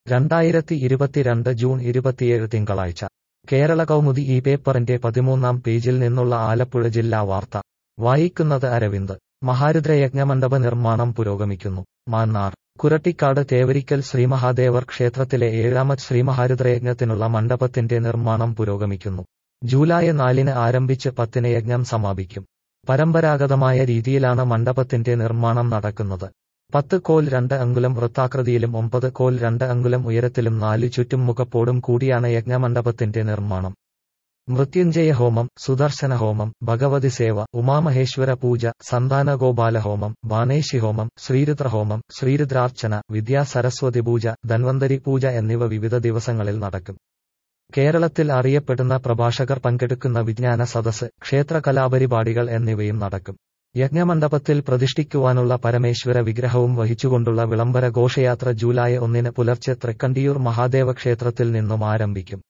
രണ്ടായിരത്തി ഇരുപത്തിരണ്ട് ജൂൺ ഇരുപത്തിയേഴ് തിങ്കളാഴ്ച കേരള കൗമുദി ഈ പേപ്പറിന്റെ പതിമൂന്നാം പേജിൽ നിന്നുള്ള ആലപ്പുഴ ജില്ലാ വാർത്ത വായിക്കുന്നത് അരവിന്ദ് മഹാരുദ്രയജ്ഞമണ്ഡപ നിർമ്മാണം പുരോഗമിക്കുന്നു മാന്നാർ കുരട്ടിക്കാട് തേവരിക്കൽ ശ്രീമഹാദേവർ ക്ഷേത്രത്തിലെ ഏഴാമത് ശ്രീമഹാരുദ്രയജ്ഞത്തിനുള്ള മണ്ഡപത്തിന്റെ നിർമ്മാണം പുരോഗമിക്കുന്നു ജൂലൈ നാലിന് ആരംഭിച്ച് പത്തിന് യജ്ഞം സമാപിക്കും പരമ്പരാഗതമായ രീതിയിലാണ് മണ്ഡപത്തിന്റെ നിർമ്മാണം നടക്കുന്നത് പത്ത് കോൽ രണ്ട് അങ്കുലം വൃത്താകൃതിയിലും ഒമ്പത് കോൽ രണ്ട് അങ്കുലം ഉയരത്തിലും നാലു ചുറ്റും മുഖപ്പോടും കൂടിയാണ് യജ്ഞമണ്ഡപത്തിന്റെ നിർമ്മാണം മൃത്യുഞ്ജയ ഹോമം സുദർശന ഹോമം ഭഗവതി സേവ ഉമാമഹേശ്വര പൂജ സന്താന ഗോപാല ഹോമം ബാണേശി ഹോമം ശ്രീരുദ്രഹോമം ശ്രീരുദ്രാർച്ചന വിദ്യാ സരസ്വതി പൂജ ധന്വന്തരി പൂജ എന്നിവ വിവിധ ദിവസങ്ങളിൽ നടക്കും കേരളത്തിൽ അറിയപ്പെടുന്ന പ്രഭാഷകർ പങ്കെടുക്കുന്ന വിജ്ഞാന സദസ് ക്ഷേത്ര കലാപരിപാടികൾ എന്നിവയും നടക്കും യജ്ഞമണ്ഡപത്തിൽ പ്രതിഷ്ഠിക്കുവാനുള്ള പരമേശ്വര വിഗ്രഹവും വഹിച്ചുകൊണ്ടുള്ള വിളംബര ഘോഷയാത്ര ജൂലൈ ഒന്നിന് പുലർച്ചെ തൃക്കണ്ടിയൂർ മഹാദേവ ക്ഷേത്രത്തിൽ നിന്നും ആരംഭിക്കും